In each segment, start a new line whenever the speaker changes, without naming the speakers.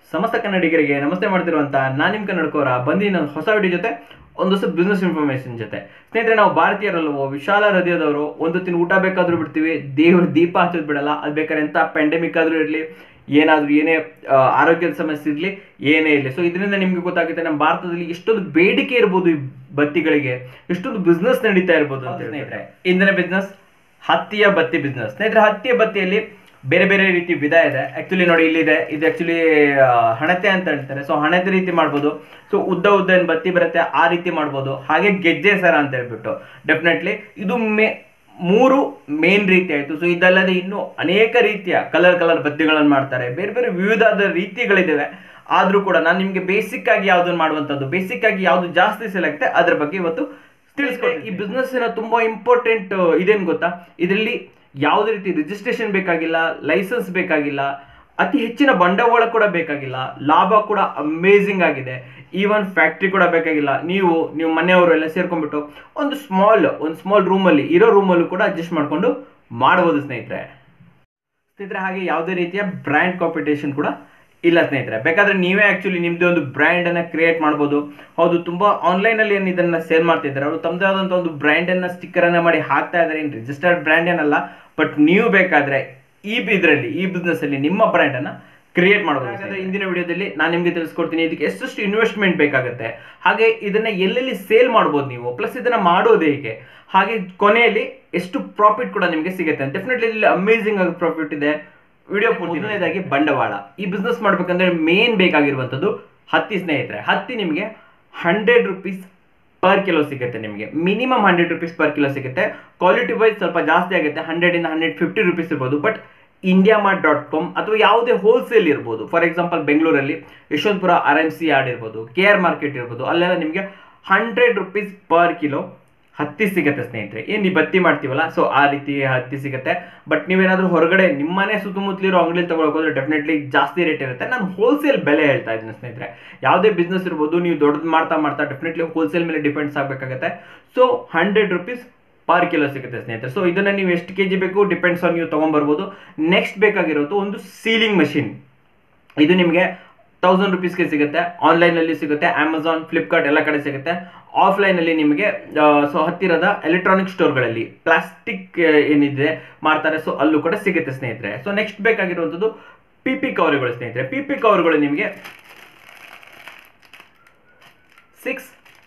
ಸಮಸ್ತ ಕನ್ನಡಿಗರಿಗೆ ನಮಸ್ತೆ ಮಾಡ್ತಿರುವಂತ ನಾನು ನಿಮ್ಮ ಕನ್ನಡಕೋರ ಬಂದಿ ನನ್ನ ಹೊಸ ವಿಡಿಯೋ ಜೊತೆ ಒಂದಷ್ಟು ಬಿಸ್ನೆಸ್ ಇನ್ಫಾರ್ಮೇಶನ್ ಜೊತೆ ಸ್ನೇಹಿತರೆ ನಾವು ಭಾರತೀಯರಲ್ವೋ ವಿಶಾಲ ಹೃದಯದವರು ಒಂದು ತಿನ್ ಊಟ ಬೇಕಾದ್ರೂ ಬಿಡ್ತೀವಿ ದೇವ್ರ ದೀಪ ಹಚ್ಚೋದು ಬಿಡಲ್ಲ ಅದು ಬೇಕಾದ್ರೆ ಎಂಥ ಪ್ಯಾಂಡಮಿಕ್ ಆದ್ರೂ ಇರಲಿ ಏನಾದ್ರೂ ಏನೇ ಆ, ಆರೋಗ್ಯದ ಸಮಸ್ಯೆ ಇರಲಿ ಏನೇ ಇರಲಿ ಸೊ ಇದರಿಂದ ನಿಮ್ಗೆ ಗೊತ್ತಾಗುತ್ತೆ ನಮ್ಮ ಭಾರತದಲ್ಲಿ ಎಷ್ಟೊಂದು ಬೇಡಿಕೆ ಇರ್ಬೋದು ಈ ಬತ್ತಿಗಳಿಗೆ ಎಷ್ಟೊಂದು ಬಿಸ್ನೆಸ್ ನಡೀತಾ ಇರ್ಬೋದು ಅಂತ ಸ್ನೇಹಿತರೆ ಇಂದಿನ ಬಿಸ್ನೆಸ್ ಹತ್ತಿಯ ಬತ್ತಿ ಬಿಸ್ನೆಸ್ ಸ್ನೇಹಿತರೆ ಹತ್ತಿಯ ಬತ್ತಿಯಲ್ಲಿ ಬೇರೆ ಬೇರೆ ರೀತಿ ವಿಧ ಇದೆ ಆಕ್ಚುಲಿ ನೋಡಿ ಇಲ್ಲಿದೆ ಇದು ಆಕ್ಚುಲಿ ಹಣತೆ ಅಂತ ಹೇಳ್ತಾರೆ ಸೊ ಹಣತೆ ರೀತಿ ಮಾಡ್ಬೋದು ಸೊ ಉದ್ದ ಉದ್ದ ಏನ್ ಬತ್ತಿ ಬರುತ್ತೆ ಆ ರೀತಿ ಮಾಡ್ಬೋದು ಹಾಗೆ ಗೆಜ್ಜೆ ಸರ ಅಂತ ಹೇಳ್ಬಿಟ್ಟು ಡೆಫಿನೆಟ್ಲಿ ಇದು ಮೇ ಮೂರು ಮೇನ್ ರೀತಿ ಆಯ್ತು ಸೊ ಇದಲ್ಲದೆ ಇನ್ನು ಅನೇಕ ರೀತಿಯ ಕಲರ್ ಕಲರ್ ಬತ್ತಿಗಳನ್ನು ಮಾಡ್ತಾರೆ ಬೇರೆ ಬೇರೆ ವಿವಿಧವಾದ ರೀತಿಗಳಿದ್ದಾವೆ ಆದ್ರೂ ಕೂಡ ನಾನು ನಿಮ್ಗೆ ಬೇಸಿಕ್ ಆಗಿ ಯಾವ್ದನ್ನ ಮಾಡುವಂಥದ್ದು ಬೇಸಿಕ್ ಆಗಿ ಯಾವ್ದು ಜಾಸ್ತಿ ಸೇಲ್ ಆಗುತ್ತೆ ಅದ್ರ ಬಗ್ಗೆ ಇವತ್ತು ತಿಳಿಸ್ಕೊಡ್ತೀನಿ ಈ ಬಿಸ್ನೆಸ್ ತುಂಬಾ ಇಂಪಾರ್ಟೆಂಟ್ ಇದೇನು ಗೊತ್ತಾ ಇದರಲ್ಲಿ ಯಾವುದೇ ರೀತಿ ರಿಜಿಸ್ಟ್ರೇಷನ್ ಬೇಕಾಗಿಲ್ಲ ಲೈಸೆನ್ಸ್ ಬೇಕಾಗಿಲ್ಲ ಅತಿ ಹೆಚ್ಚಿನ ಬಂಡವಾಳ ಕೂಡ ಬೇಕಾಗಿಲ್ಲ ಲಾಭ ಕೂಡ ಅಮೇಝಿಂಗ್ ಆಗಿದೆ ಈವನ್ ಫ್ಯಾಕ್ಟ್ರಿ ಕೂಡ ಬೇಕಾಗಿಲ್ಲ ನೀವು ನೀವು ಮನೆಯವರು ಎಲ್ಲ ಸೇರ್ಕೊಂಡ್ಬಿಟ್ಟು ಒಂದು ಸ್ಮಾಲ್ ಒಂದು ಸ್ಮಾಲ್ ರೂಮಲ್ಲಿ ಇರೋ ರೂಮಲ್ಲೂ ಕೂಡ ಅಡ್ಜಸ್ಟ್ ಮಾಡ್ಕೊಂಡು ಮಾಡ್ಬೋದು ಸ್ನೇಹಿತರೆ ಸ್ನೇಹಿತರೆ ಹಾಗೆ ಯಾವುದೇ ರೀತಿಯ ಬ್ರ್ಯಾಂಡ್ ಕಾಂಪಿಟೇಷನ್ ಕೂಡ ಇಲ್ಲ ಸ್ನೇಹಿತರೆ ಬೇಕಾದ್ರೆ ನೀವೇ ಆಕ್ಚುಲಿ ನಿಮ್ದೇ ಒಂದು ಬ್ರ್ಯಾಂಡ್ ಅನ್ನ ಕ್ರಿಯೇಟ್ ಮಾಡ್ಬೋದು ಹೌದು ತುಂಬಾ ಆನ್ಲೈನ್ ಅಲ್ಲಿ ಏನು ಇದನ್ನ ಸೇಲ್ ಮಾಡ್ತಿದ್ದಾರೆ ಅವರು ತಮ್ಮದೇ ಆದಂತ ಒಂದು ಬ್ರ್ಯಾಂಡ್ ಅನ್ನ ಸ್ಟಿಕ್ಕರ್ ಅನ್ನ ಮಾಡಿ ಹಾಕ್ತಾ ಇದ್ದಾರೆ ಏನು ರಿಜಿಸ್ಟರ್ಡ್ ಬ್ರ್ಯಾಂಡ್ ಏನಲ್ಲ ಬಟ್ ನೀವು ಬೇಕಾದ್ರೆ ಈ ಇದರಲ್ಲಿ ಈ ಬಿಸ್ನೆಸ್ ಅಲ್ಲಿ ನಿಮ್ಮ ಬ್ರ್ಯಾಂಡ್ ಅನ್ನ ಕ್ರಿಯೇಟ್ ಮಾಡಬಹುದು ಹಾಗಾದ್ರೆ ಇಂದಿನ ವಿಡಿಯೋದಲ್ಲಿ ನಾನು ನಿಮಗೆ ತಿಳಿಸ್ಕೊಡ್ತೀನಿ ಇದಕ್ಕೆ ಎಷ್ಟೆಷ್ಟು ಇನ್ವೆಸ್ಟ್ಮೆಂಟ್ ಬೇಕಾಗುತ್ತೆ ಹಾಗೆ ಇದನ್ನ ಎಲ್ಲೆಲ್ಲಿ ಸೇಲ್ ಮಾಡ್ಬೋದು ನೀವು ಪ್ಲಸ್ ಇದನ್ನ ಮಾಡೋದು ಹೇಗೆ ಹಾಗೆ ಕೊನೆಯಲ್ಲಿ ಎಷ್ಟು ಪ್ರಾಫಿಟ್ ಕೂಡ ನಿಮಗೆ ಸಿಗುತ್ತೆ ಡೆಫಿನೆಟ್ಲಿ ಇಲ್ಲಿ ಅಮೇಸಿಂಗ್ ಆಗಿ ಪ್ರಾಫಿಟ್ ಇದೆ ವಿಡಿಯೋ ಮೊದಲನೇದಾಗಿ ಬಂಡವಾಳ ಈ ಬಿಸ್ನೆಸ್ ಮಾಡ್ಬೇಕಂದ್ರೆ ಮೇನ್ ಬೇಕಾಗಿರುವಂಥದ್ದು ಹತ್ತಿ ಸ್ನೇಹಿತರೆ ಹತ್ತಿ ನಿಮಗೆ ಹಂಡ್ರೆಡ್ ರುಪೀಸ್ ಪರ್ ಕಿಲೋ ಸಿಗುತ್ತೆ ನಿಮಗೆ minimum hundred rupees per kilo ಸಿಗುತ್ತೆ ಕ್ವಾಲಿಟಿ ವೈಸ್ ಸ್ವಲ್ಪ ಜಾಸ್ತಿ ಆಗುತ್ತೆ ಹಂಡ್ರೆಡ್ ಇಂದ ಹಂಡ್ರೆಡ್ ಫಿಫ್ಟಿ ರುಪೀಸ್ ಇರ್ಬೋದು but India mart dot com ಅಥವಾ ಯಾವುದೇ ಹೋಲ್ಸೇಲ್ ಇರ್ಬೋದು ಫಾರ್ ಎಕ್ಸಾಂಪಲ್ ಬೆಂಗಳೂರಲ್ಲಿ Yeshwanthpur R M C yard ಇರ್ಬೋದು ಕೆ ಆರ್ ಮಾರ್ಕೆಟ್ ಇರ್ಬೋದು ಅಲ್ಲೆಲ್ಲ ನಿಮಗೆ ಹಂಡ್ರೆಡ್ ರುಪೀಸ್ ಪರ್ ಕಿಲೋ ಹತ್ತಿ ಸಿಗುತ್ತೆ ಸ್ನೇಹಿತರೆ ಏನು ನೀವು ಬತ್ತಿ ಮಾಡ್ತೀವಲ್ಲ ಸೊ ಆ ರೀತಿ ಹತ್ತಿ ಸಿಗುತ್ತೆ ಬಟ್ ನೀವೇನಾದ್ರೂ ಹೊರಗಡೆ ನಿಮ್ಮನೆ ಸುತ್ತಮುತ್ತಲಿರೋ ಅಂಗಡಿ ತಗೊಳಕ್ ಹೋದ್ರೆ ಡೆಫಿನೆಟ್ಲಿ ಜಾಸ್ತಿ ರೇಟ್ ಇರುತ್ತೆ ನಾನು ಹೋಲ್ಸೇಲ್ ಬೆಲೆ ಹೇಳ್ತಾ ಇದ್ದೀನಿ ಸ್ನೇಹಿತರೆ ಯಾವುದೇ ಬಿಸ್ನೆಸ್ ಇರ್ಬೋದು ನೀವು ದೊಡ್ಡದು ಮಾಡ್ತಾ ಮಾಡ್ತಾ ಡೆಫಿನೆಟ್ಲಿ ಹೋಲ್ಸೇಲ್ ಮೇಲೆ ಡಿಪೆಂಡ್ಸ್ ಆಗಬೇಕಾಗುತ್ತೆ so hundred rupees per kilo ಸಿಗುತ್ತೆ ಸ್ನೇಹಿತರೆ ಸೊ ಇದನ್ನ ನೀವು ಎಷ್ಟು ಕೆ ಜಿ ಬೇಕು ಡಿಪೆಂಡ್ಸ್ ಆನ್ ನೀವು ತೊಗೊಂಬರ್ಬೋದು ನೆಕ್ಸ್ಟ್ ಬೇಕಾಗಿರೋದು ಒಂದು ಸೀಲಿಂಗ್ ಮಷಿನ್ ಇದು ನಿಮಗೆ ತೌಸಂಡ್ ರುಪೀಸ್ಗೆ ಸಿಗುತ್ತೆ ಆನ್ಲೈನಲ್ಲಿ ಸಿಗುತ್ತೆ ಅಮೆಝಾನ್ ಫ್ಲಿಪ್ಕಾರ್ಟ್ ಎಲ್ಲ ಕಡೆ ಸಿಗುತ್ತೆ ಆಫ್ಲೈನಲ್ಲಿ ನಿಮಗೆ ಸೊ ಹತ್ತಿರದ ಎಲೆಕ್ಟ್ರಾನಿಕ್ ಸ್ಟೋರ್ಗಳಲ್ಲಿ ಪ್ಲಾಸ್ಟಿಕ್ ಏನಿದೆ ಮಾಡ್ತಾರೆ ಸೊ ಅಲ್ಲೂ ಕೂಡ ಸಿಗುತ್ತೆ ಸ್ನೇಹಿತರೆ ಸೊ ನೆಕ್ಸ್ಟ್ ಬೇಕಾಗಿರುವಂಥದ್ದು ಪಿ ಪಿ ಕವರ್ಗಳು ಸ್ನೇಹಿತರೆ ಪಿ ಪಿ ಕವರ್ಗಳು ನಿಮಗೆ ಸಿಕ್ಸ್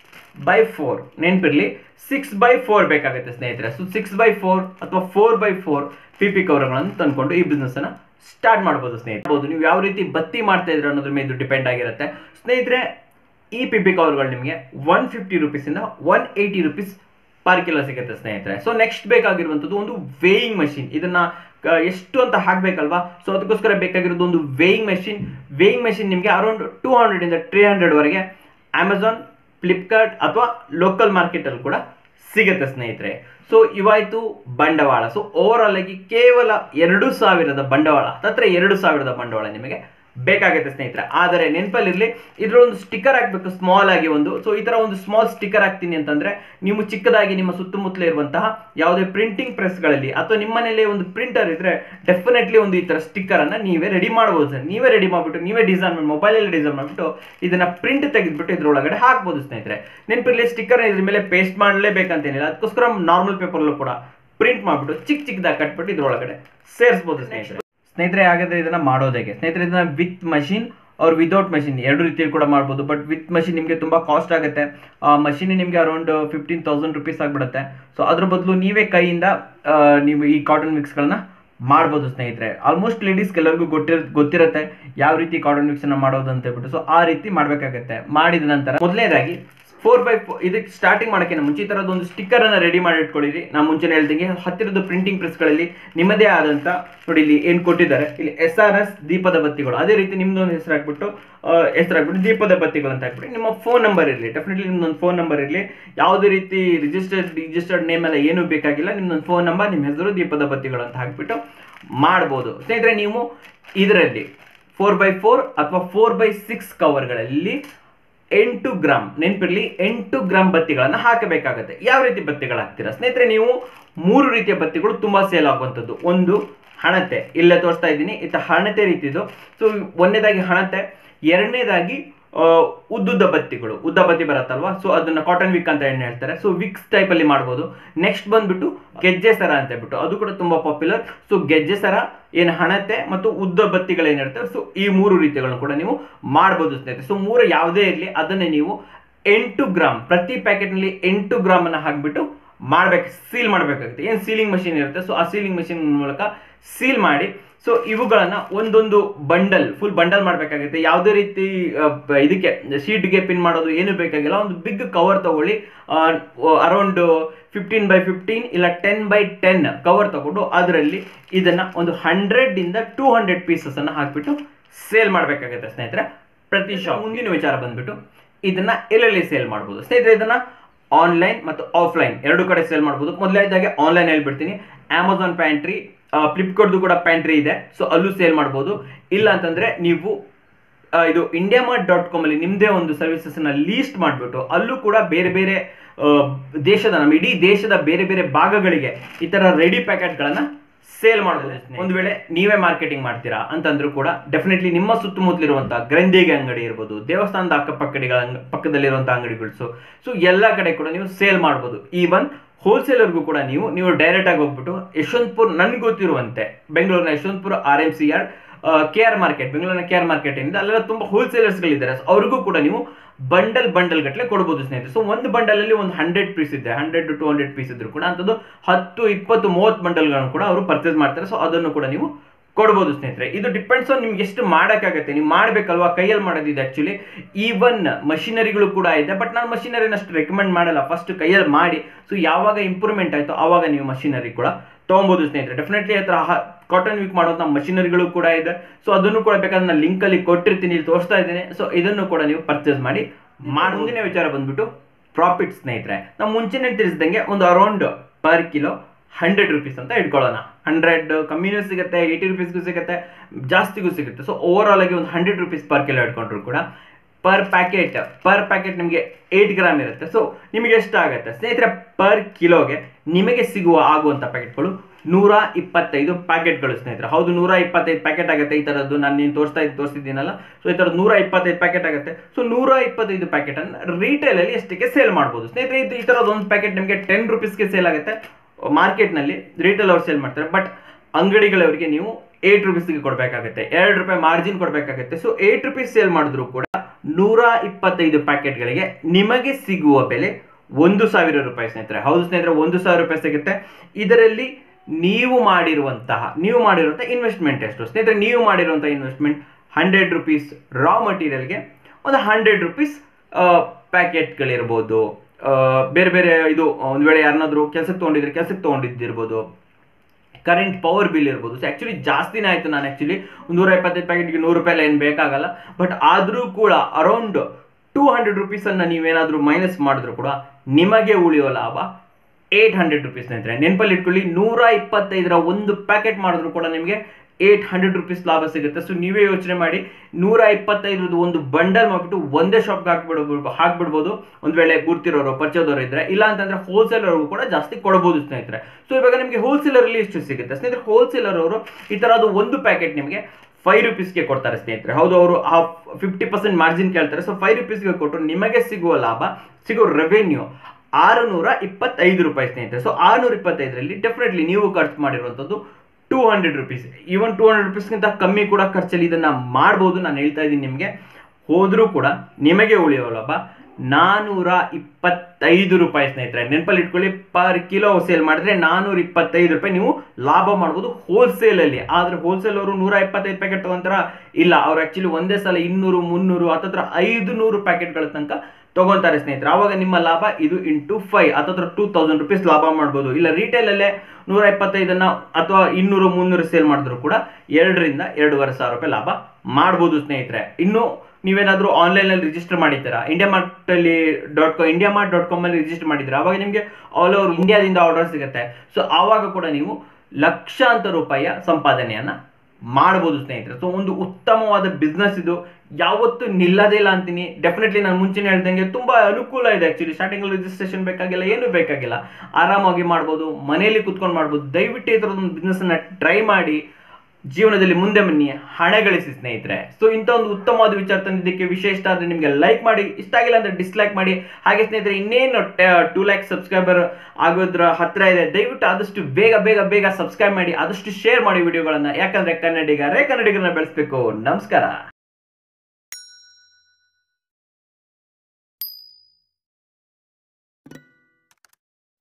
ಬೈ ಫೋರ್ ನೆನಪಿರಲಿ ಸಿಕ್ಸ್ ಬೈ ಫೋರ್ ಬೇಕಾಗುತ್ತೆ ಸ್ನೇಹಿತರೆ ಸೊ ಸಿಕ್ಸ್ ಬೈ ಫೋರ್ ಅಥವಾ four by four P P ಕವರ್ಗಳನ್ನು ತಂದ್ಕೊಂಡು ಈ ಬಿಸ್ನೆಸ್ ಅನ್ನ ಸ್ಟಾರ್ಟ್ ಮಾಡ್ಬೋದು ಸ್ನೇಹಿತರೆ ನೀವು ಯಾವ ರೀತಿ ಬತ್ತಿ ಮಾಡ್ತಾ ಇದ್ರೆ ಅನ್ನೋದ್ರ ಮೇಲೆ ಇದು ಡಿಪೆಂಡ್ ಆಗಿರುತ್ತೆ ಸ್ನೇಹಿತರೆ ಈ ಪಿ ಪಿ ಕವರ್ಗಳು ನಿಮಗೆ ಒನ್ ಫಿಫ್ಟಿ ರುಪೀಸಿಂದ one eighty rupees per kilo ಸಿಗುತ್ತೆ ಸ್ನೇಹಿತರೆ ಸೊ ನೆಕ್ಸ್ಟ್ ಬೇಕಾಗಿರುವಂಥದ್ದು ಒಂದು ವೇಯಿಂಗ್ ಮಷಿನ್ ಇದನ್ನ ಆ, ಎಷ್ಟು ಅಂತ ಹಾಕ್ಬೇಕಲ್ವಾ ಸೊ ಅದಕ್ಕೋಸ್ಕರ ಬೇಕಾಗಿರೋದು ಒಂದು ವೇಯಿಂಗ್ ಮಷಿನ್ ವೇಯಿಂಗ್ ಮಷಿನ್ ನಿಮಗೆ ಅರೌಂಡ್ ಟೂ ಹಂಡ್ರೆಡ್ ಇಂದ ತ್ರೀ ಹಂಡ್ರೆಡ್ ವರೆಗೆ ಅಮೆಝಾನ್ ಫ್ಲಿಪ್ಕಾರ್ಟ್ ಅಥವಾ ಲೋಕಲ್ ಮಾರ್ಕೆಟಲ್ಲಿ ಕೂಡ ಸಿಗುತ್ತೆ ಸ್ನೇಹಿತರೆ ಸೊ ಇವಾಯ್ತು ಬಂಡವಾಳ ಸೊ ಓವರ್ ಆಲ್ ಆಗಿ ಕೇವಲ ಎರಡು ಸಾವಿರದ ಬಂಡವಾಳ ಹತ್ರ ಎರಡು ಸಾವಿರದ ಬಂಡವಾಳ ನಿಮಗೆ ಬೇಕಾಗುತ್ತೆ ಸ್ನೇಹಿತರೆ ಆದರೆ ನೆನಪಲ್ಲಿರಲಿ ಇದರ ಒಂದು ಸ್ಟಿಕ್ಕರ್ ಹಾಕ್ಬೇಕು ಸ್ಮಾಲ್ ಆಗಿ ಒಂದು ಸೊ ಈ ತರ ಒಂದು ಸ್ಮಾಲ್ ಸ್ಟಿಕ್ಕರ್ ಹಾಕ್ತೀನಿ ಅಂತಂದ್ರೆ ನೀವು ಚಿಕ್ಕದಾಗಿ ನಿಮ್ಮ ಸುತ್ತಮುತ್ತಲೇ ಇರುವಂತಹ ಯಾವುದೇ ಪ್ರಿಂಟಿಂಗ್ ಪ್ರೆಸ್ಗಳಲ್ಲಿ ಅಥವಾ ನಿಮ್ಮ ಮನೇಲಿ ಒಂದು ಪ್ರಿಂಟರ್ ಇದ್ರೆ ಡೆಫಿನೆಟ್ಲಿ ಒಂದು ಈ ತರ ಸ್ಟಿಕ್ಕರ್ ಅನ್ನ ನೀವೇ ರೆಡಿ ಮಾಡ್ಬೋದು ಸರ್ ನೀವೇ ರೆಡಿ ಮಾಡ್ಬಿಟ್ಟು ನೀವೇ ಡಿಸೈನ್ ಮಾಡಿ ಮೊಬೈಲಲ್ಲಿ ಡಿಸೈನ್ ಮಾಡಿಬಿಟ್ಟು ಇದನ್ನ ಪ್ರಿಂಟ್ ತೆಗೆದ್ಬಿಟ್ಟು ಇದ್ರೊಳಗಡೆ ಹಾಕ್ಬೋದು ಸ್ನೇಹಿತರೆ ನೆನಪಿರಲಿ ಸ್ಟಿಕ್ಕರ್ ಇದ್ರ ಮೇಲೆ ಪೇಸ್ಟ್ ಮಾಡಲೇಬೇಕಂತೇನಿಲ್ಲ ಅದಕ್ಕೋಸ್ಕರ ನಾರ್ಮಲ್ ಪೇಪರ್ಲ್ಲೂ ಕೂಡ ಪ್ರಿಂಟ್ ಮಾಡ್ಬಿಟ್ಟು ಚಿಕ್ಕ ಚಿಕ್ಕದಾಗಿ ಕಟ್ಬಿಟ್ಟು ಇದ್ರೊಳಗಡೆ ಸೇರಿಸ್ಬೋದು ಸ್ನೇಹಿತರೆ ಸ್ನೇಹಿತರೆ ಹಾಗಾದ್ರೆ ಇದನ್ನ ಮಾಡೋದು ಹೇಗೆ ಸ್ನೇಹಿತರೆ ಇದನ್ನ ವಿತ್ ಮಷಿನ್ ಅವ್ರು ವಿತೌಟ್ ಮಷಿನ್ ಎರಡು ರೀತಿಯಲ್ಲಿ ಕೂಡ ಮಾಡ್ಬೋದು ಬಟ್ ವಿತ್ ಮಷಿನ್ ನಿಮಗೆ ತುಂಬ ಕಾಸ್ಟ್ ಆಗುತ್ತೆ ಆ ಮಷಿನ್ ನಿಮಗೆ ಅರೌಂಡ್ ಫಿಫ್ಟೀನ್ ತೌಸಂಡ್ ರುಪೀಸ್ ಆಗಿಬಿಡುತ್ತೆ ಸೊ ಅದ್ರ ಬದಲು ನೀವೇ ಕೈಯಿಂದ ಆ, ನೀವು ಈ ಕಾಟನ್ ಮಿಕ್ಸ್ಗಳನ್ನ ಮಾಡ್ಬೋದು ಸ್ನೇಹಿತರೆ ಆಲ್ಮೋಸ್ಟ್ ಲೇಡೀಸ್ಗೆ ಎಲ್ಲರಿಗೂ ಗೊತ್ತಿರ ಗೊತ್ತಿರುತ್ತೆ ಯಾವ ರೀತಿ ಕಾಟನ್ ಮಿಕ್ಸ್ ಅನ್ನ ಮಾಡೋದು ಅಂತ ಹೇಳ್ಬಿಟ್ಟು ಸೊ ಆ ರೀತಿ ಮಾಡ್ಬೇಕಾಗತ್ತೆ ಮಾಡಿದ ನಂತರ ಮೊದಲನೇದಾಗಿ ಫೋರ್ ಬೈ ಫೋರ್ ಇದಕ್ಕೆ ಸ್ಟಾರ್ಟಿಂಗ್ ಮಾಡೋಕ್ಕಿಂತ ಮುಂಚೆ ಈ ಥರದ್ದು ಒಂದು ಸ್ಟಿಕ್ಕರ್ ಅನ್ನ ರೆಡಿ ಮಾಡಿ ಇಟ್ಕೊಳ್ಳಿರಿ ನಾನು ಮುಂಚೆ ಹೇಳ್ದಂಗೆ ಹತ್ತಿರದ ಪ್ರಿಂಟಿಂಗ್ ಪ್ರೆಸ್ಗಳಲ್ಲಿ ನಿಮ್ಮದೇ ಆದಂತ ನೋಡಿ ಇಲ್ಲಿ ಏನು ಕೊಟ್ಟಿದ್ದಾರೆ ಇಲ್ಲಿ ಎಸ್ ಆರ್ ಎಸ್ ದೀಪದ ಬತ್ತಿಗಳು ಅದೇ ರೀತಿ ನಿಮ್ದೊಂದು ಹೆಸರು ಹಾಕ್ಬಿಟ್ಟು ಹೆಸರು ಹಾಕ್ಬಿಟ್ಟು ದೀಪದ ಬತ್ತಿಗಳು ಅಂತ ಹಾಕ್ಬಿಟ್ಟು ನಿಮ್ಮ ಫೋನ್ ನಂಬರ್ ಇರಲಿ ಡೆಫಿನೆಟ್ಲಿ ನಿಮ್ದೊಂದು ಫೋನ್ ನಂಬರ್ ಇರಲಿ ಯಾವುದೇ ರೀತಿ ರಿಜಿಸ್ಟರ್ಡ್ ರಿಜಿಸ್ಟರ್ಡ್ ನೇಮ್ ಎಲ್ಲ ಏನೂ ಬೇಕಾಗಿಲ್ಲ ನಿಮ್ದೊಂದು ಫೋನ್ ನಂಬರ್ ನಿಮ್ಮ ಹೆಸರು ದೀಪದ ಬತ್ತಿಗಳು ಅಂತ ಹಾಕ್ಬಿಟ್ಟು ಮಾಡ್ಬೋದು ಸ್ನೇಹಿತರೆ ನೀವು ಇದರಲ್ಲಿ ಫೋರ್ ಬೈ ಫೋರ್ ಅಥವಾ ಫೋರ್ ಬೈ ಸಿಕ್ಸ್ ಕವರ್ಗಳಲ್ಲಿ ಎಂಟು ಗ್ರಾಮ್ ನೆನಪಿರ್ಲಿ ಎಂಟು ಗ್ರಾಮ್ ಬತ್ತಿಗಳನ್ನು ಹಾಕಬೇಕಾಗತ್ತೆ ಯಾವ ರೀತಿ ಬತ್ತಿಗಳು ಹಾಕ್ತೀರಾ ಸ್ನೇಹಿತರೆ ನೀವು ಮೂರು ರೀತಿಯ ಬತ್ತಿಗಳು ತುಂಬಾ ಸೇಲ್ ಆಗುವಂಥದ್ದು ಒಂದು ಹಣತೆ ಇಲ್ಲೇ ತೋರಿಸ್ತಾ ಇದ್ದೀನಿ ಇತ್ತ ಹಣತೆ ರೀತಿದು ಸೊ ಒಂದನೇದಾಗಿ ಹಣತೆ ಎರಡನೇದಾಗಿ ಆ, ಉದ್ದುದ್ದ ಬತ್ತಿಗಳು ಉದ್ದ ಬತ್ತಿ ಬರುತ್ತಲ್ವಾ ಸೊ ಅದನ್ನ ಕಾಟನ್ ವಿಕ್ ಅಂತ ಏನು ಹೇಳ್ತಾರೆ ಸೊ ವಿಕ್ಸ್ ಟೈಪ್ ಅಲ್ಲಿ ಮಾಡ್ಬೋದು ನೆಕ್ಸ್ಟ್ ಬಂದ್ಬಿಟ್ಟು ಗೆಜ್ಜೆ ಸರ ಅಂತ ಹೇಳ್ಬಿಟ್ಟು ಅದು ಕೂಡ ತುಂಬಾ ಪಾಪ್ಯುಲರ್ ಸೊ ಗೆಜ್ಜೆ ಸರ ಏನು ಹಣತೆ ಮತ್ತು ಉದ್ದ ಬತ್ತಿಗಳೇನಿರುತ್ತೆ ಸೊ ಈ ಮೂರು ರೀತಿಗಳನ್ನು ಕೂಡ ನೀವು ಮಾಡ್ಬೋದು ಸ್ನೇಹಿತರೆ ಸೊ ಮೂರು ಯಾವುದೇ ಇರಲಿ ಅದನ್ನೇ ನೀವು ಎಂಟು ಗ್ರಾಮ್ ಪ್ರತಿ ಪ್ಯಾಕೆಟ್ನಲ್ಲಿ ಎಂಟು ಗ್ರಾಮ್ ಅನ್ನ ಹಾಕ್ಬಿಟ್ಟು ಮಾಡ್ಬೇಕು ಸೀಲ್ ಮಾಡಬೇಕಾಗುತ್ತೆ ಏನು ಸೀಲಿಂಗ್ ಮಷಿನ್ ಇರುತ್ತೆ ಸೊ ಆ ಸೀಲಿಂಗ್ ಮಷಿನ್ ಮೂಲಕ ಸೀಲ್ ಮಾಡಿ ಸೊ ಇವುಗಳನ್ನ ಒಂದೊಂದು ಬಂಡಲ್ ಫುಲ್ ಬಂಡಲ್ ಮಾಡಬೇಕಾಗುತ್ತೆ ಯಾವುದೇ ರೀತಿ ಆ, ಬ- ಇದಕ್ಕೆ ಶೀಟ್ಗೆ ಪಿನ್ ಮಾಡೋದು ಏನು ಬೇಕಾಗಿಲ್ಲ ಒಂದು ಬಿಗ್ ಕವರ್ ತಗೊಳ್ಳಿ ಅರೌಂಡ್ ಫಿಫ್ಟೀನ್ ಬೈ ಫಿಫ್ಟೀನ್ ಇಲ್ಲ ಟೆನ್ ಬೈ ಟೆನ್ ಕವರ್ ತಗೊಂಡು ಅದರಲ್ಲಿ ಇದನ್ನ ಒಂದು ಹಂಡ್ರೆಡ್ ಇಂದ ಟೂ ಹಂಡ್ರೆಡ್ ಪೀಸಸ್ ಅನ್ನ ಹಾಕ್ಬಿಟ್ಟು ಸೇಲ್ ಮಾಡಬೇಕಾಗುತ್ತೆ ಸ್ನೇಹಿತರೆ ಪ್ರತಿ ಶಾಪ್ ಮುಂದಿನ ವಿಚಾರ ಬಂದ್ಬಿಟ್ಟು ಇದನ್ನ ಎಲ್ಲೆಲ್ಲಿ ಸೇಲ್ ಮಾಡ್ಬೋದು ಸ್ನೇಹಿತರೆ ಇದನ್ನ ಆನ್ಲೈನ್ ಮತ್ತು ಆಫ್ಲೈನ್ ಎರಡು ಕಡೆ ಸೇಲ್ ಮಾಡ್ಬೋದು ಮೊದಲನೇದಾಗಿ ಆನ್ಲೈನ್ ಹೇಳ್ಬಿಡ್ತೀನಿ ಅಮೆಝಾನ್ ಪ್ಯಾಂಟ್ರಿ ಫ್ಲಿಪ್ಕಾರ್ಟ್ದು ಕೂಡ ಪ್ಯಾಂಟ್ರಿ ಇದೆ ಸೊ ಅಲ್ಲೂ ಸೇಲ್ ಮಾಡ್ಬೋದು ಇಲ್ಲ ಅಂತಂದ್ರೆ ನೀವು ಆ, ಇದು ಇಂಡಿಯಾ ಮಾರ್ಟ್ ಡಾಟ್ ಕಾಮ್ ಅಲ್ಲಿ ನಿಮ್ಮದೇ ಒಂದು ಸರ್ವಿಸಸ್ ನ ಲೀಸ್ಟ್ ಮಾಡಿಬಿಟ್ಟು ಅಲ್ಲೂ ಕೂಡ ಬೇರೆ ಬೇರೆ ಆ, ದೇಶದ ನಮ್ಮ ಇಡೀ ದೇಶದ ಬೇರೆ ಬೇರೆ ಭಾಗಗಳಿಗೆ ಈ ತರ ರೆಡಿ ಪ್ಯಾಕೆಟ್ಗಳನ್ನ ಸೇಲ್ ಮಾಡೋದು ಒಂದು ವೇಳೆ ನೀವೇ ಮಾರ್ಕೆಟಿಂಗ್ ಮಾಡ್ತೀರಾ ಅಂತಂದ್ರೂ ಕೂಡ ಡೆಫಿನೆಟ್ಲಿ ನಿಮ್ಮ ಸುತ್ತಮುತ್ತಲಿರುವಂತಹ ಗ್ರಂಥಿಗೆ ಅಂಗಡಿ ಇರ್ಬೋದು ದೇವಸ್ಥಾನದ ಅಕ್ಕಪಕ್ಕಡಿಗಳ ಅಂಗ್- ಪಕ್ಕದಲ್ಲಿರುವಂತಹ ಅಂಗಡಿಗಳು ಸೊ ಎಲ್ಲ ಕಡೆ ಕೂಡ ನೀವು ಸೇಲ್ ಮಾಡ್ಬೋದು ಈವನ್ ಹೋಲ್ಸೇಲರ್ಗೂ ಕೂಡ ನೀವು ನೀವು ಡೈರೆಕ್ಟ್ ಆಗಿ ಹೋಗ್ಬಿಟ್ಟು ಯಶವಂತಪುರ್ ನನ್ಗೆ ಗೊತ್ತಿರುವಂತೆ ಬೆಂಗಳೂರಿನ Yeshwanthpur R M C R K R market ಬೆಂಗಳೂರಿನ ಕೆ ಆರ್ ಮಾರ್ಕೆಟ್ ಇಂದ ಅಲ್ಲೆಲ್ಲ ತುಂಬಾ ಹೋಲ್ಸೇಲರ್ಸ್ಗಳಿದ್ದಾರೆ ಸೊ ಅವ್ರಿಗೂ ಕೂಡ ನೀವು ಬಂಡಲ್ ಬಂಡಲ್ ಗಟ್ಟಲೆ ಕೊಡ್ಬೋದು ಸ್ನೇಹಿತರೆ ಸೊ ಒಂದು ಬಂಡಲ್ ಅಲ್ಲಿ ಒಂದು ಹಂಡ್ರೆಡ್ ಪೀಸ್ ಇದೆ hundred to two hundred piece ಇದ್ರು ಕೂಡ ಅಂಥದ್ದು ಹತ್ತು ಇಪ್ಪತ್ತು ಮೂವತ್ತು ಬಂಡಲ್ಗಳನ್ನು ಕೂಡ ಅವರು ಪರ್ಚೇಸ್ ಮಾಡ್ತಾರೆ ಸೊ ಅದನ್ನು ಕೂಡ ನೀವು ಕೊಡ್ಬೋದು ಸ್ನೇಹಿತರೆ ಇದು ಡಿಪೆಂಡ್ಸ್ ಆನ್ ನಿಮ್ಗೆ ಎಷ್ಟು ಮಾಡೋಕ್ಕಾಗತ್ತೆ ನೀವು ಮಾಡಬೇಕಲ್ವಾ ಕೈಯಲ್ಲಿ ಮಾಡೋದಿದೆ ಆ್ಯಕ್ಚುಲಿ ಈವನ್ ಮಷಿನರಿಗಳು ಕೂಡ ಇದೆ ಬಟ್ ನಾನು ಮಷಿನರಿನ ಅಷ್ಟು ರೆಕಮೆಂಡ್ ಮಾಡಲ್ಲ ಫಸ್ಟ್ ಕೈಯಲ್ಲಿ ಮಾಡಿ ಸೊ ಯಾವಾಗ ಇಂಪ್ರೂವ್ಮೆಂಟ್ ಆಯಿತು ಆವಾಗ ನೀವು ಮಷಿನರಿ ಕೂಡ ತೊಗೊಬೋದು ಸ್ನೇಹಿತರೆ ಡೆಫಿನೆಟ್ಲಿ ಹತ್ರ ಕಾಟನ್ ವೀಕ್ ಮಾಡುವಂಥ ಮಷಿನರಿಗಳು ಕೂಡ ಇದೆ ಸೊ ಅದನ್ನು ಕೂಡ ಬೇಕಾದ್ರೆ ನಾನು ಲಿಂಕಲ್ಲಿ ಕೊಟ್ಟಿರ್ತೀನಿ ಇಲ್ಲಿ ತೋರಿಸ್ತಾ ಇದ್ದೀನಿ ಸೊ ಇದನ್ನು ಕೂಡ ನೀವು ಪರ್ಚೇಸ್ ಮಾಡಿ ಮಾಡಿ ಮುಂದಿನ ವಿಚಾರ ಬಂದ್ಬಿಟ್ಟು ಪ್ರಾಫಿಟ್ ಸ್ನೇಹಿತರೆ ನಾವು ಮುಂಚೆನೇ ತಿಳಿಸಿದಂಗೆ ಒಂದು around per kilo hundred rupees ಅಂತ ಇಟ್ಕೊಳ್ಳೋಣ ಹಂಡ್ರೆಡ್ ಕಮ್ಮಿನೂ ಸಿಗುತ್ತೆ ಏಯ್ಟಿ ರುಪೀಸ್ಗೂ ಸಿಗುತ್ತೆ ಜಾಸ್ತಿಗೂ ಸಿಗುತ್ತೆ ಸೊ ಓವರ್ ಆಲ್ ಆಗಿ ಒಂದು ಹಂಡ್ರೆಡ್ ರುಪೀಸ್ ಪರ್ ಕಿಲೋ ಇಟ್ಕೊಂಡ್ರು ಕೂಡ ಪರ್ ಪ್ಯಾಕೆಟ್ ಪರ್ ಪ್ಯಾಕೆಟ್ ನಿಮಗೆ ಏಯ್ಟ್ ಗ್ರಾಮ್ ಇರುತ್ತೆ ಸೊ ನಿಮಗೆ ಎಷ್ಟಾಗುತ್ತೆ ಸ್ನೇಹಿತರೆ ಪರ್ ಕಿಲೋಗೆ ನಿಮಗೆ ಸಿಗುವ ಆಗುವಂಥ ಪ್ಯಾಕೆಟ್ಗಳು ನೂರ ಇಪ್ಪತ್ತೈದು ಪ್ಯಾಕೆಟ್ಗಳು ಸ್ನೇಹಿತರೆ ಹೌದು ನೂರ ಇಪ್ಪತ್ತೈದು ಪ್ಯಾಕೆಟ್ ಆಗುತ್ತೆ ಈ ಥರದ್ದು ನಾನು ನೀನು ತೋರಿಸ್ತಾ ಇದ್ದು ತೋರಿಸಿದ್ದೀನಲ್ಲ ಸೊ ಈ ಥರದ್ದು ನೂರ ಇಪ್ಪತ್ತೈದು ಪ್ಯಾಕೆಟ್ ಆಗುತ್ತೆ ಸೊ ನೂರ ಇಪ್ಪತ್ತೈದು ಪ್ಯಾಕೆಟನ್ನು ರೀಟೇಲಲ್ಲಿ ಎಷ್ಟಕ್ಕೆ ಸೇಲ್ ಮಾಡ್ಬೋದು ಸ್ನೇಹಿತರೆ ಇದು ಈ ಥರದ್ದು ಒಂದು ಪ್ಯಾಕೆಟ್ ನಿಮಗೆ ಟೆನ್ ರುಪೀಸ್ಗೆ ಸೇಲ್ ಆಗುತ್ತೆ ಮಾರ್ಕೆಟ್ನಲ್ಲಿ ರಿಟೇಲ್ ಅವ್ರು ಸೇಲ್ ಮಾಡ್ತಾರೆ ಬಟ್ ಅಂಗಡಿಗಳವರಿಗೆ ನೀವು ಏಟ್ ರುಪೀಸ್ಗೆ ಕೊಡಬೇಕಾಗುತ್ತೆ ಎರಡು ರೂಪಾಯಿ ಮಾರ್ಜಿನ್ ಕೊಡಬೇಕಾಗುತ್ತೆ ಸೊ ಏಟ್ ರುಪೀಸ್ ಸೇಲ್ ಮಾಡಿದ್ರು ಕೂಡ ನೂರ ಇಪ್ಪತ್ತೈದು ಪ್ಯಾಕೆಟ್ಗಳಿಗೆ ನಿಮಗೆ ಸಿಗುವ ಬೆಲೆ ಒಂದು ಸಾವಿರ ರೂಪಾಯಿ ಸ್ನೇಹಿತರೆ ಹೌದು ಸ್ನೇಹಿತರೆ ಒಂದು ಸಾವಿರ ರೂಪಾಯಿ ಸಿಗುತ್ತೆ ಇದರಲ್ಲಿ ನೀವು ಮಾಡಿರುವಂತಹ ನೀವು ಮಾಡಿರುವಂತಹ ಇನ್ವೆಸ್ಟ್ಮೆಂಟ್ ಎಷ್ಟು ಸ್ನೇಹಿತರೆ ನೀವು ಮಾಡಿರುವಂತಹ ಇನ್ವೆಸ್ಟ್ಮೆಂಟ್ ಹಂಡ್ರೆಡ್ ರುಪೀಸ್ ರಾ ಮಟೀರಿಯಲ್ಗೆ ಒಂದು ಹಂಡ್ರೆಡ್ ರುಪೀಸ್ ಪ್ಯಾಕೆಟ್ಗಳಿರ್ಬೋದು ಬೇರೆ ಬೇರೆ ಇದು ಒಂದು ವೇಳೆ ಯಾರನ್ನಾದ್ರೂ ಕೆಲಸಕ್ಕೆ ತೊಗೊಂಡಿದ್ರೆ ಕೆಲಸಕ್ಕೆ ತೊಗೊಂಡಿದ್ದಿರ್ಬೋದು ಕರೆಂಟ್ ಪವರ್ ಬಿಲ್ ಇರ್ಬೋದು ಸೊ ಆ್ಯಕ್ಚುಲಿ ಜಾಸ್ತಿನೇ ಆಯಿತು ನಾನು ಆ್ಯಕ್ಚುಲಿ ನೂರ ಇಪ್ಪತ್ತೈದು ಪ್ಯಾಕೆಟ್ಗೆ ನೂರು ರೂಪಾಯಿ ಏನು ಬೇಕಾಗಲ್ಲ ಬಟ್ ಆದರೂ ಕೂಡ ಅರೌಂಡ್ ಟೂ ಹಂಡ್ರೆಡ್ ರುಪೀಸನ್ನು ನೀವೇನಾದರೂ ಮೈನಸ್ ಮಾಡಿದ್ರು ಕೂಡ ನಿಮಗೆ ಉಳಿಯೋ ಲಾಭ ಏಯ್ಟ್ ಹಂಡ್ರೆಡ್ ರುಪೀಸ್ ಸ್ನೇಹಿತರೆ ನೆನಪಲ್ಲಿ ಇಟ್ಕೊಳ್ಳಿ ನೂರ ಇಪ್ಪತ್ತೈದರ ಒಂದು ಪ್ಯಾಕೆಟ್ ಮಾಡಿದ್ರು ಕೂಡ ನಿಮಗೆ ಏಯ್ಟ್ ಹಂಡ್ರೆಡ್ ರುಪೀಸ್ ಲಾಭ ಸಿಗುತ್ತೆ ಸೊ ನೀವೇ ಯೋಚನೆ ಮಾಡಿ ನೂರ ಇಪ್ಪತ್ತೈದರದ್ದು ಒಂದು ಬಂಡಲ್ ಮಾಡಿಬಿಟ್ಟು ಒಂದೇ ಶಾಪ್ಗೆ ಹಾಕ್ಬಿಡ್ಬೋದು ಹಾಕ್ಬಿಡ್ಬೋದು ಒಂದು ವೇಳೆ ಗುರ್ತಿರೋರು ಪರಿಚಯದವರು ಇದ್ರೆ ಇಲ್ಲ ಅಂತಂದ್ರೆ ಹೋಲ್ಸೇಲರ್ಗೂ ಕೂಡ ಜಾಸ್ತಿ ಕೊಡ್ಬೋದು ಸ್ನೇಹಿತರೆ ಸೊ ಇವಾಗ ನಿಮಗೆ ಹೋಲ್ಸೇಲರಲ್ಲಿ ಎಷ್ಟು ಸಿಗುತ್ತೆ ಸ್ನೇಹಿತರೆ ಹೋಲ್ಸೇಲರ್ ಅವರು ಈ ಥರದ್ದು ಒಂದು ಪ್ಯಾಕೆಟ್ ನಿಮಗೆ ಫೈವ್ ರುಪೀಸ್ಗೆ ಕೊಡ್ತಾರೆ ಸ್ನೇಹಿತರೆ ಹೌದು ಅವರು ಆ ಫಿಫ್ಟಿ ಪರ್ಸೆಂಟ್ ಮಾರ್ಜಿನ್ ಕೇಳ್ತಾರೆ ಸೊ ಫೈವ್ ರುಪೀಸ್ಗೆ ಕೊಟ್ಟರು ನಿಮಗೆ ಸಿಗುವ ಲಾಭ ಸಿಗೋ ರೆವೆನ್ಯೂ ಆರುನೂರ ಇಪ್ಪತ್ತೈದು ರೂಪಾಯಿ ಸ್ನೇಹಿತರೆ ಸೊ ಆರುನೂರ ಇಪ್ಪತ್ತೈದರಲ್ಲಿ ಡೆಫಿನೆಟ್ಲಿ ನೀವು ಖರ್ಚು ಮಾಡಿರುವಂಥದ್ದು two hundred rupees even two hundred ರುಪೀಸ್ಗಿಂತ ಕಮ್ಮಿ ಕೂಡ ಖರ್ಚಲ್ಲಿ ಇದನ್ನ ಮಾಡ್ಬೋದು ನಾನು ಹೇಳ್ತಾ ಇದ್ದೀನಿ ನಿಮಗೆ ಹೋದರೂ ಕೂಡ ನಿಮಗೆ ಉಳಿಯೋ ಲಾಭ ನಾನೂರ ಇಪ್ಪತ್ತೈದು ರೂಪಾಯಿ ಸ್ನೇಹಿತರೆ ನೆನಪಲ್ಲಿ ಇಟ್ಕೊಳ್ಳಿ ಪರ್ ಕಿಲೋ ಸೇಲ್ ಮಾಡಿದ್ರೆ ನಾನೂರ ಇಪ್ಪತ್ತೈದು ರೂಪಾಯಿ ನೀವು ಲಾಭ ಮಾಡ್ಬೋದು ಹೋಲ್ಸೇಲಲ್ಲಿ ಆದರೆ ಹೋಲ್ಸೇಲ್ ಅವರು ನೂರ ಇಪ್ಪತ್ತೈದು ಪ್ಯಾಕೆಟ್ ತಗೊಂತಾರ ಇಲ್ಲ ಅವ್ರು ಆ್ಯಕ್ಚುಲಿ ಒಂದೇ ಸಲ ಇನ್ನೂರು ಮುನ್ನೂರು ಹತ್ತತ್ರ ಐದು ನೂರು ಪ್ಯಾಕೆಟ್ಗಳ ತನಕ ತಗೊಂತಾರೆ ಸ್ನೇಹಿತರೆ ಆವಾಗ ನಿಮ್ಮ ಲಾಭ ಇದು ಇಂಟು ಫೈವ್ ಹತ್ತತ್ರ ಟೂ ತೌಸಂಡ್ ರುಪೀಸ್ ಲಾಭ ಮಾಡ್ಬೋದು ಇಲ್ಲ ರಿಟೇಲಲ್ಲೇ ನೂರ ಇಪ್ಪತ್ತೈದನ್ನ ಅಥವಾ ಇನ್ನೂರು ಮುನ್ನೂರು ಸೇಲ್ ಮಾಡಿದ್ರು ಕೂಡ ಎರಡರಿಂದ ಎರಡೂವರೆ ಸಾವಿರ ರೂಪಾಯಿ ಲಾಭ ಮಾಡ್ಬೋದು ಸ್ನೇಹಿತರೆ ಇನ್ನು ನೀವೇನಾದರೂ ಆನ್ಲೈನಲ್ಲಿ ರಿಜಿಸ್ಟರ್ ಮಾಡಿದ್ದೀರಾ ಇಂಡಿಯಾ ಮಾರ್ಟಲ್ಲಿ dot com India mart dot ಕಾಮಲ್ಲಿ ರಿಜಿಸ್ಟರ್ ಮಾಡಿದ್ದೀರಾ ಅವಾಗ ನಿಮಗೆ ಆಲ್ ಓವರ್ ಇಂಡಿಯಾದಿಂದ ಆರ್ಡರ್ ಸಿಗುತ್ತೆ ಸೊ ಆವಾಗ ಕೂಡ ನೀವು ಲಕ್ಷಾಂತರ ರೂಪಾಯಿಯ ಸಂಪಾದನೆಯನ್ನು ಮಾಡ್ಬೋದು ಸ್ನೇಹಿತರೆ ಸೊ ಒಂದು ಉತ್ತಮವಾದ ಬಿಸ್ನೆಸ್ ಇದು ಯಾವತ್ತೂ ನಿಲ್ಲದೇ ಇಲ್ಲ ಅಂತೀನಿ ಡೆಫಿನೆಟ್ಲಿ ನಾನು ಮುಂಚೆನೇ ಹೇಳ್ದಂಗೆ ತುಂಬಾ ಅನುಕೂಲ ಇದೆ ಆಕ್ಚುಲಿ ಸ್ಟಾರ್ಟಿಂಗ್ ರಿಜಿಸ್ಟ್ರೇಷನ್ ಬೇಕಾಗಿಲ್ಲ ಏನು ಬೇಕಾಗಿಲ್ಲ ಆರಾಮಾಗಿ ಮಾಡ್ಬೋದು ಮನೆಯಲ್ಲಿ ಕುತ್ಕೊಂಡು ಮಾಡ್ಬೋದು ದಯವಿಟ್ಟು ಈ ಥರದ ಒಂದು ಬಿಸ್ನೆಸ್ ಅನ್ನ ಟ್ರೈ ಮಾಡಿ ಜೀವನದಲ್ಲಿ ಮುಂದೆ ಬನ್ನಿ ಹಣ ಗಳಿಸಿ ಸ್ನೇಹಿತರೆ ಸೊ ಇಂಥ ಒಂದು ಉತ್ತಮವಾದ ವಿಚಾರ ತಂದಿದ್ದಕ್ಕೆ ವಿಷಯ ಇಷ್ಟ ಆದರೆ ನಿಮಗೆ ಲೈಕ್ ಮಾಡಿ ಇಷ್ಟ ಆಗಿಲ್ಲ ಅಂದರೆ ಡಿಸ್ಲೈಕ್ ಮಾಡಿ ಹಾಗೆ ಸ್ನೇಹಿತರೆ ಇನ್ನೇನು ಟೂ ಲ್ಯಾಕ್ ಸಬ್ಸ್ಕ್ರೈಬರ್ ಆಗೋದ್ರ ಹತ್ರ ಇದೆ ದಯವಿಟ್ಟು ಆದಷ್ಟು ಬೇಗ ಬೇಗ ಬೇಗ ಸಬ್ಸ್ಕ್ರೈಬ್ ಮಾಡಿ ಆದಷ್ಟು ಶೇರ್ ಮಾಡಿ ವಿಡಿಯೋಗಳನ್ನು ಯಾಕಂದ್ರೆ ಕನ್ನಡಿಗರೇ ಕನ್ನಡಿಗರನ್ನ ಬೆಳೆಸಬೇಕು ನಮಸ್ಕಾರ